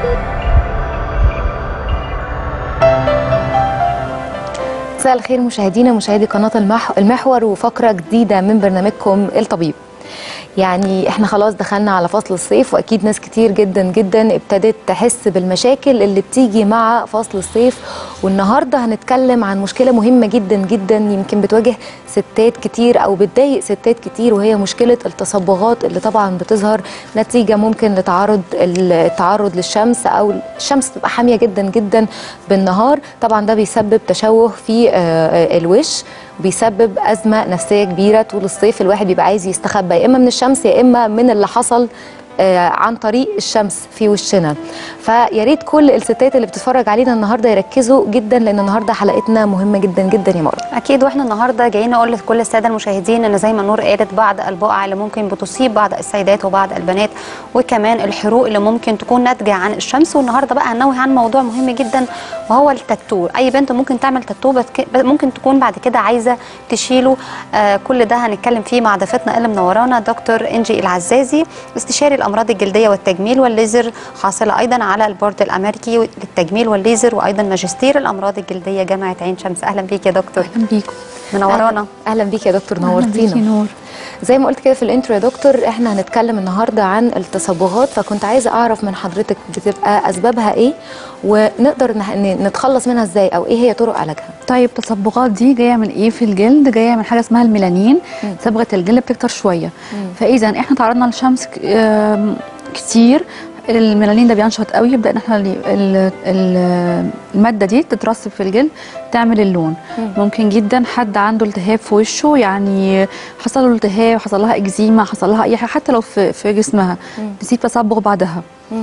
مساء الخير مشاهدينا مشاهدي قناة المح... المحور وفقرة جديدة من برنامجكم الطبيب يعني احنا خلاص دخلنا على فصل الصيف واكيد ناس كتير جدا جدا ابتدت تحس بالمشاكل اللي بتيجي مع فصل الصيف والنهارده هنتكلم عن مشكله مهمه جدا جدا يمكن بتواجه ستات كتير او بتضايق ستات كتير وهي مشكله التصبغات اللي طبعا بتظهر نتيجه ممكن لتعرض التعرض للشمس او الشمس تبقى حاميه جدا جدا بالنهار طبعا ده بيسبب تشوه في آه، الوش بيسبب ازمه نفسيه كبيره طول الصيف الواحد بيبقى عايز يستخبى يا اما من الشمس يا اما من اللي حصل آه، عن طريق الشمس في وشنا فيا ريت كل الستات اللي بتتفرج علينا النهارده يركزوا جدا لان النهارده حلقتنا مهمه جدا جدا يا مروه اكيد واحنا النهارده جايين نقول لكل الساده المشاهدين ان زي ما نور قالت بعض البقع اللي ممكن بتصيب بعض السيدات وبعض البنات وكمان الحروق اللي ممكن تكون ناتجه عن الشمس والنهارده بقى هنوه عن موضوع مهم جدا وهو التاتو اي بنت ممكن تعمل تاتو بس ك- ممكن تكون بعد كده عايزه تشيله آه كل ده هنتكلم فيه مع ضيفتنا اللي منورانا دكتور انجي العزازي استشاري الامراض الجلديه والتجميل والليزر حاصله ايضا على البورد الامريكي للتجميل والليزر وايضا ماجستير الامراض الجلديه جامعه عين شمس اهلا بيك يا دكتور اهلا بيكم منورانا أهلا- اهلا بيك يا دكتور أهلاً بيكي نورتينا نور زي ما قلت كده في الانترو يا دكتور احنا هنتكلم النهارده عن التصبغات فكنت عايزه اعرف من حضرتك بتبقى اسبابها ايه ونقدر نح- ن- نتخلص منها ازاي او ايه هي طرق علاجها طيب التصبغات دي جايه من ايه في الجلد جايه من حاجه اسمها الميلانين صبغه الجلد بتكتر شويه فاذا احنا تعرضنا للشمس ك- آم، كتير الميلانين ده بينشط قوي يبدا ان احنا ال- ال- ال- الماده دي تترسب في الجلد تعمل اللون ممكن جدا حد عنده التهاب في وشه يعني حصل له التهاب حصل لها اكزيما حصل لها اي حاجه حتى لو في في جسمها تسيب تصبغ بعدها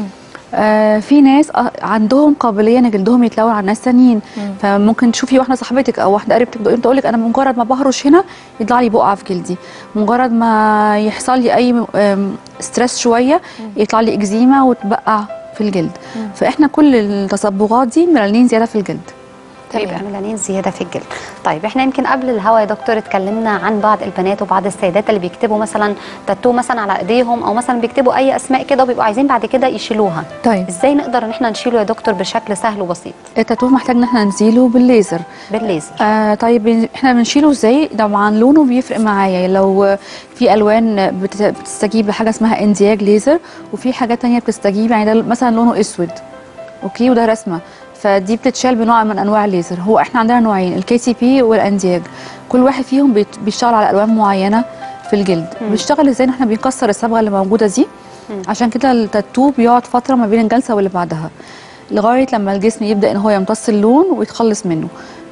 آه في ناس آه عندهم قابليه ان جلدهم يتلون على ناس تانيين فممكن تشوفي واحده صاحبتك او واحده قريبتك تقول لك انا مجرد ما بهرش هنا يطلع لي بقعه في جلدي مجرد ما يحصل لي اي آم، ستريس شويه يطلع لي اكزيما وتبقع في الجلد فاحنا كل التصبغات دي ميلانين زياده في الجلد بيبقى ميلانين زياده في الجلد طيب احنا يمكن قبل الهوا يا دكتور اتكلمنا عن بعض البنات وبعض السيدات اللي بيكتبوا مثلا تاتو مثلا على ايديهم او مثلا بيكتبوا اي اسماء كده وبيبقوا عايزين بعد كده يشيلوها طيب ازاي نقدر ان احنا نشيله يا دكتور بشكل سهل وبسيط التاتو محتاج ان احنا نزيله بالليزر بالليزر آه طيب بن- احنا بنشيله ازاي طبعا لونه بيفرق معايا لو في الوان بت- بتستجيب لحاجه اسمها اندياج ليزر وفي حاجات تانية بتستجيب يعني ده مثلا لونه اسود اوكي وده رسمه فدي بتتشال بنوع من انواع الليزر هو احنا عندنا نوعين الكي سي بي والاندياج كل واحد فيهم بيت- بيشتغل على الوان معينه في الجلد بيشتغل ازاي ان احنا بنكسر الصبغه اللي موجوده دي عشان كده التاتو بيقعد فتره ما بين الجلسه واللي بعدها لغايه لما الجسم يبدا ان هو يمتص اللون ويتخلص منه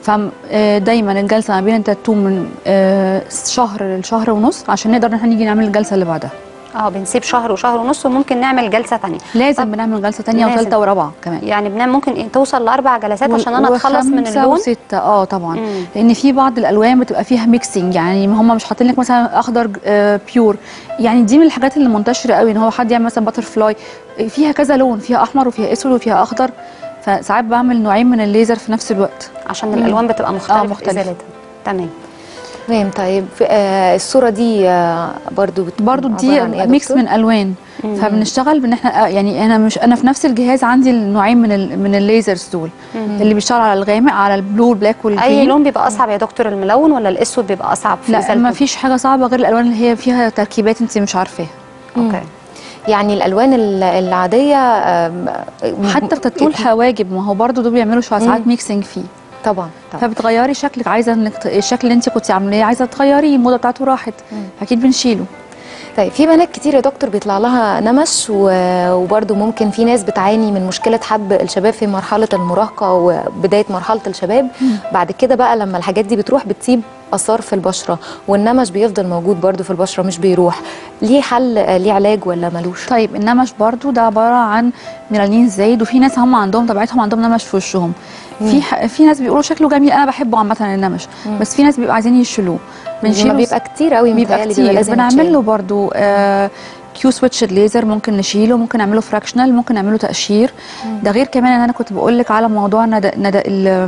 فدايما الجلسه ما بين التاتو من آه، شهر لشهر ونص عشان نقدر ان احنا نيجي نعمل الجلسه اللي بعدها اه بنسيب شهر وشهر ونص وممكن نعمل جلسه ثانيه لازم بنعمل جلسه تانية لازم. وثالثه ورابعه كمان يعني بنعمل ممكن إيه توصل لاربع جلسات عشان انا اتخلص من وخمسة اللون وستة اه طبعا مم. لان في بعض الالوان بتبقى فيها ميكسنج يعني هم مش حاطين لك مثلا اخضر آه بيور يعني دي من الحاجات اللي منتشره قوي ان هو حد يعمل مثلا باتر فلاي فيها كذا لون فيها احمر وفيها اسود وفيها اخضر فساعات بعمل نوعين من الليزر في نفس الوقت عشان الالوان بتبقى مختلفه, مختلفة. في ازالتها تمام تمام طيب في- آه الصوره دي آه برضو بت- برضو دي عبارة عن إيه يا ميكس دكتور؟ من الوان فبنشتغل بان احنا آه، يعني انا مش انا في نفس الجهاز عندي النوعين من ال من الليزرز دول اللي بيشتغل على الغامق على البلو والبلاك اي والجرين لون بيبقى اصعب يا دكتور الملون ولا الاسود بيبقى اصعب في لا ازالته ما فيش حاجه صعبه غير الالوان اللي هي فيها تركيبات انت مش عارفاها اوكي يعني الالوان ال- العاديه آم، حتى في تاتو الحواجب ما هو برضو دول بيعملوا شويه ساعات ميكسنج فيه طبعا طبعا فبتغيري شكلك عايزه انك ت- الشكل اللي انت كنت عاملاه عايزه تغيريه الموضه بتاعته راحت اكيد بنشيله طيب في بنات كتير يا دكتور بيطلع لها نمش و- وبرضه ممكن في ناس بتعاني من مشكله حب الشباب في مرحله المراهقه وبدايه مرحله الشباب بعد كده بقى لما الحاجات دي بتروح بتسيب اثار في البشره والنمش بيفضل موجود برضه في البشره مش بيروح ليه حل آه، ليه علاج ولا ملوش طيب النمش برضو ده عباره عن ميلانين زايد وفي ناس هم عندهم طبيعتهم عندهم نمش في وشهم في ح... في ناس بيقولوا شكله جميل انا بحبه عامه النمش بس في ناس بيبقوا عايزين يشيلوه بنشيله بيبقى كتير قوي بيبقى متهيألي كتير لازم بنعمل يتشال. له برضو آه كيو سويتش ليزر ممكن نشيله ممكن نعمله فراكشنال ممكن نعمله تقشير ده غير كمان ان انا كنت بقول لك على موضوع ندى ندى ال-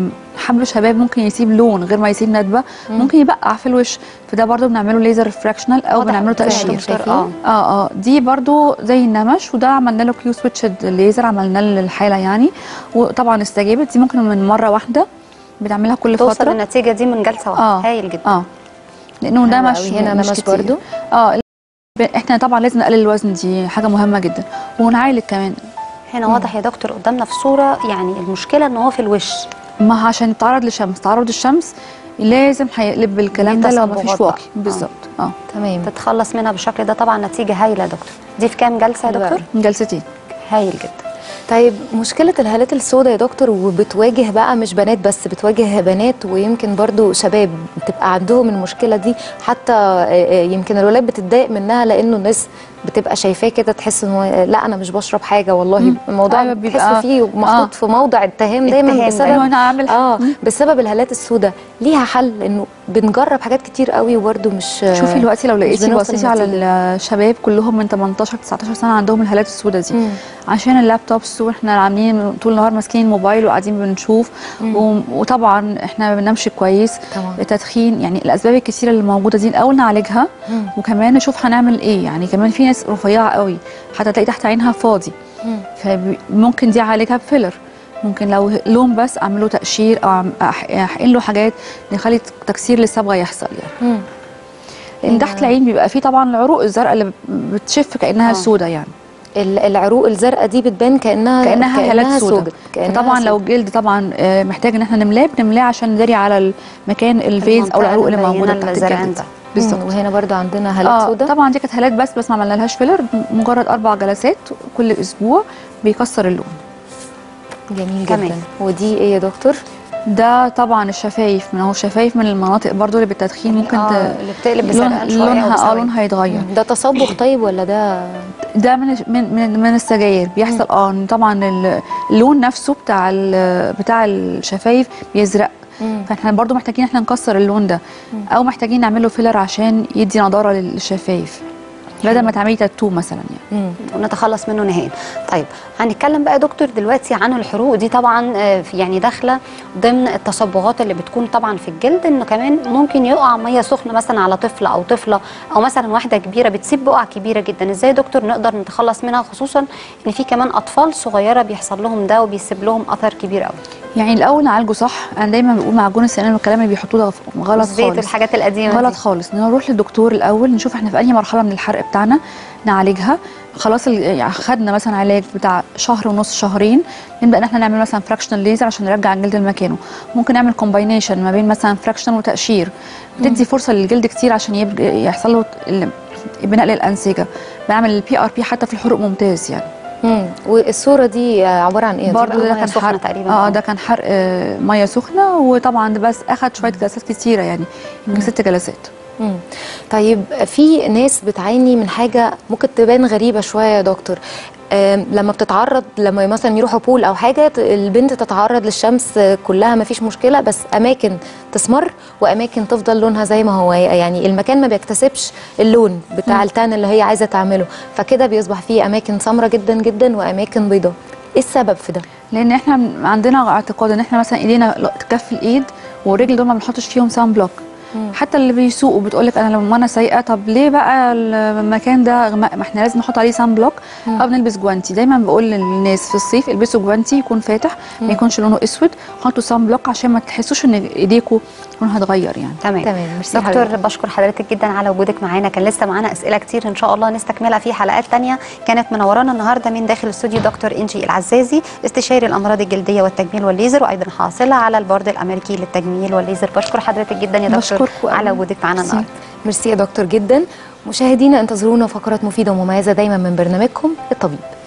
حب شباب ممكن يسيب لون غير ما يسيب ندبه ممكن يبقع في الوش فده برضو بنعمله ليزر ريفراكشنال او واضح بنعمله جداً يا تقشير دكتور. اه اه اه دي برضو زي النمش وده عملنا له كيو سويتش ليزر عملنا له للحاله يعني وطبعا استجابت دي ممكن من مره واحده بنعملها كل توصل فتره النتيجه دي من جلسه واحده اه هايل جدا اه لانه ده حلو مش أوي. هنا مش نمش كتير. برضو؟ اه ب- احنا طبعا لازم نقلل الوزن دي حاجه مهمه جدا ونعالج كمان هنا واضح يا دكتور قدامنا في صوره يعني المشكله ان هو في الوش ما عشان يتعرض للشمس تعرض الشمس لازم هيقلب الكلام ده لو ما فيش تصبغات بقى. واقي بالظبط اه تمام تتخلص منها بالشكل ده طبعا نتيجه هايله يا دكتور دي في كام جلسه يا حلو دكتور أوي. جلستين هايل جدا طيب مشكلة الهالات السوداء يا دكتور وبتواجه بقى مش بنات بس بتواجه بنات ويمكن برضو شباب بتبقى عندهم المشكلة دي حتى آه، آه، يمكن الولاد بتتضايق منها لأنه الناس بتبقى شايفاه كده تحس انه لا انا مش بشرب حاجه والله الموضوع أيوة أيوة بيبقى- بتحس فيه محطوط آه. في موضع اتهام دايما اتهام بسبب ايوه انا عامل اه بسبب الهالات السوداء ليها حل انه بنجرب حاجات كتير قوي وبرده مش شوفي دلوقتي لو مش لقيتي بنوصل بصيتي على لنتيجة. الشباب كلهم من 18 19 سنه عندهم الهالات السوداء دي مم. عشان اللابتوبس واحنا عاملين طول النهار ماسكين الموبايل وقاعدين بنشوف و- وطبعا احنا ما بننامش كويس طبعا. التدخين يعني الاسباب الكثيره اللي موجوده دي الاول نعالجها مم. وكمان نشوف هنعمل ايه يعني كمان في ناس رفيعه قوي حتى تلاقي تحت عينها فاضي مم. فممكن دي اعالجها بفيلر ممكن لو لون بس اعمل له تقشير او أعم- أح- احقن له حاجات نخلي تكسير للصبغه يحصل يعني مم. لان تحت العين بيبقى فيه طبعا العروق الزرقاء اللي بتشف كانها آه. سودة يعني ال- العروق الزرقاء دي بتبان كانها كانها هالات سودة سودا كأنها فطبعا لو سودا. الجلد طبعا آه، محتاج ان احنا نملاه بنملاه عشان نداري على المكان الفيز او المنطقة العروق اللي اللي موجوده مبينة تحت الزرقان الجلد ده. بالظبط مم. وهنا برضو عندنا هالات اه سودا طبعا دي كانت هالات بس بس ما عملنالهاش فيلر مجرد اربع جلسات كل اسبوع بيكسر اللون جميل تمام. جدا ودي ايه يا دكتور ده طبعا الشفايف من هو الشفايف من المناطق برضو اللي بالتدخين ممكن آه، ت... اللي بتقلب لون- بزرقان شويه أو لونها اه بسواد. لونها يتغير ده تصبغ طيب ولا ده ده من من من, من السجاير بيحصل اه إن طبعا ال- اللون نفسه بتاع ال- بتاع الشفايف بيزرق مم. فاحنا برضو محتاجين احنا نكسر اللون ده او محتاجين نعمل له فيلر عشان يدي نضاره للشفايف بدل ما تعملي تاتو مثلا يعني مم. ونتخلص منه نهائيا طيب هنتكلم بقى يا دكتور دلوقتي عن الحروق دي طبعا آه، في- يعني داخله ضمن التصبغات اللي بتكون طبعا في الجلد انه كمان ممكن يقع ميه سخنه مثلا على طفل او طفله او مثلا واحده كبيره بتسيب بقع كبيره جدا ازاي يا دكتور نقدر نتخلص منها خصوصا ان في كمان اطفال صغيره بيحصل لهم ده وبيسيب لهم اثر كبير قوي يعني الاول نعالجه صح انا دايما بقول معجون السنان والكلام اللي بيحطوه ده غلط الزيت خالص الحاجات القديمه غلط دي. خالص نروح للدكتور الاول نشوف احنا في انهي مرحله من الحرق بتاعنا نعالجها خلاص ال- يعني خدنا مثلا علاج بتاع شهر ونص شهرين نبدا ان احنا نعمل مثلا فراكشنال ليزر عشان نرجع الجلد لمكانه ممكن نعمل كومباينيشن ما بين مثلا فراكشنال وتقشير بتدي فرصه للجلد كتير عشان يبقى- يحصل له ال- بناء للانسجه بعمل البي ار بي حتى في الحروق ممتاز يعني مم. والصوره دي آه، عباره عن ايه برضه بقى ده مية كان سخنة حرق تقريباً. اه آه. ده كان حرق آه، ميه سخنه وطبعا ده بس اخد شويه جلسات كتيره يعني يمكن ست جلسات مم. طيب في ناس بتعاني من حاجه ممكن تبان غريبه شويه يا دكتور آم، لما بتتعرض لما مثلا يروحوا بول او حاجه ت- البنت تتعرض للشمس آه، كلها ما فيش مشكله بس اماكن تسمر واماكن تفضل لونها زي ما هو يعني المكان ما بيكتسبش اللون بتاع التان اللي هي عايزه تعمله فكده بيصبح فيه اماكن سمراء جدا جدا واماكن بيضاء ايه السبب في ده لان احنا عندنا اعتقاد ان احنا مثلا ايدينا ل- كف الايد والرجل دول ما بنحطش فيهم سان بلوك حتى اللي بيسوقوا بتقول لك انا لما انا سايقه طب ليه بقى المكان ده ما ما احنا لازم نحط عليه سان بلوك او بنلبس جوانتي دايما بقول للناس في الصيف البسوا جوانتي يكون فاتح ما يكونش لونه اسود حطوا سان بلوك عشان ما تحسوش ان ايديكم لونها اتغير يعني تمام تمام، ميرسي دكتور حضرتك. بشكر حضرتك جدا على وجودك معانا كان لسه معانا اسئله كتير ان شاء الله نستكملها في حلقات تانية كانت منورانا النهارده من داخل الاستوديو دكتور انجي العزازي استشاري الامراض الجلديه والتجميل والليزر وايضا حاصله على البورد الامريكي للتجميل والليزر بشكر حضرتك جدا يا دكتور بشكركم على أوي. وجودك معانا ميرسي. النهارده ميرسي يا دكتور جدا مشاهدينا انتظرونا فقرات مفيده ومميزه دايما من برنامجكم الطبيب